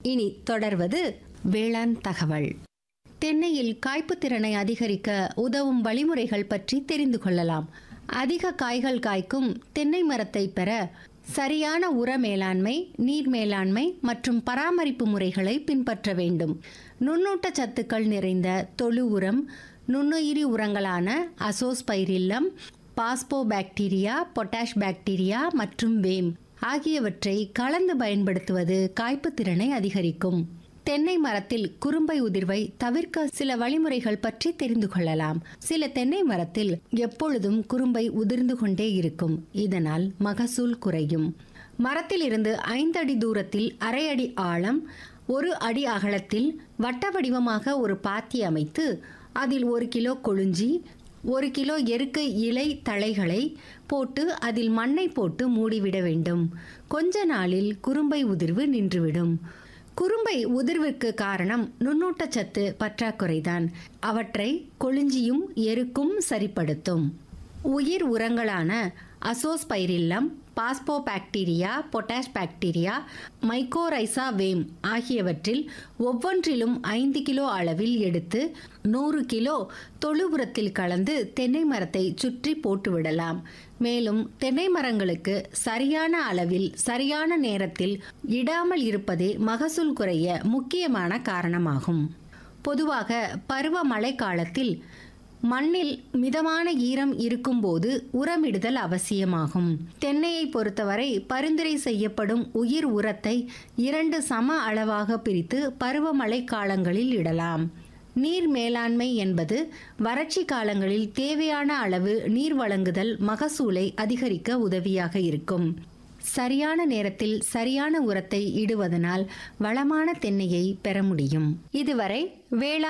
இனி தொடர்வது வேளாண் தகவல் தென்னையில் காய்ப்பு திறனை அதிகரிக்க உதவும் வழிமுறைகள் பற்றி தெரிந்து கொள்ளலாம் அதிக காய்கள் காய்க்கும் தென்னை மரத்தை பெற சரியான உர மேலாண்மை நீர் மேலாண்மை மற்றும் பராமரிப்பு முறைகளை பின்பற்ற வேண்டும் நுண்ணூட்ட சத்துக்கள் நிறைந்த தொழு உரம் நுண்ணுயிரி உரங்களான அசோஸ்பைரில்லம் பாஸ்போபாக்டீரியா பொட்டாஷ் பாக்டீரியா மற்றும் வேம் ஆகியவற்றை கலந்து பயன்படுத்துவது காய்ப்பு திறனை அதிகரிக்கும் தென்னை மரத்தில் குறும்பை உதிர்வை தவிர்க்க சில வழிமுறைகள் பற்றி தெரிந்து கொள்ளலாம் சில தென்னை மரத்தில் எப்பொழுதும் குறும்பை உதிர்ந்து கொண்டே இருக்கும் இதனால் மகசூல் குறையும் மரத்தில் இருந்து ஐந்து அடி தூரத்தில் அரை அடி ஆழம் ஒரு அடி அகலத்தில் வட்ட வடிவமாக ஒரு பாத்தி அமைத்து அதில் ஒரு கிலோ கொழுஞ்சி ஒரு கிலோ எருக்கை இலை தழைகளை போட்டு அதில் மண்ணை போட்டு மூடிவிட வேண்டும் கொஞ்ச நாளில் குறும்பை உதிர்வு நின்றுவிடும் குறும்பை உதிர்விற்கு காரணம் நுண்ணூட்டச்சத்து பற்றாக்குறைதான் அவற்றை கொழிஞ்சியும் எருக்கும் சரிப்படுத்தும் உயிர் உரங்களான azospirillum phosphobacteria potash bacteria mycorrhiza VAM ஆகியவற்றில் ஒவ்வொன்றிலும் ஐந்து கிலோ அளவில் எடுத்து நூறு கிலோ தொழு உரத்தில் கலந்து தென்னை மரத்தை சுற்றி போட்டுவிடலாம் மேலும் தென்னை மரங்களுக்கு சரியான அளவில் சரியான நேரத்தில் இடாமல் இருப்பதே மகசூல் குறைய முக்கியமான காரணமாகும் பொதுவாக பருவமழை காலத்தில் மண்ணில் மிதமான ஈரம் இருக்கும்போது உரமிடுதல் அவசியமாகும் தென்னையை பொறுத்தவரை பரிந்துரை செய்யப்படும் உயிர் உரத்தை இரண்டு சம அளவாக பிரித்து பருவமழை காலங்களில் இடலாம் நீர் மேலாண்மை என்பது வறட்சி காலங்களில் தேவையான அளவு நீர் வழங்குதல் மகசூலை அதிகரிக்க உதவியாக இருக்கும் சரியான நேரத்தில் சரியான உரத்தை இடுவதனால் வளமான தென்னையை பெற முடியும் இதுவரை வேளாண்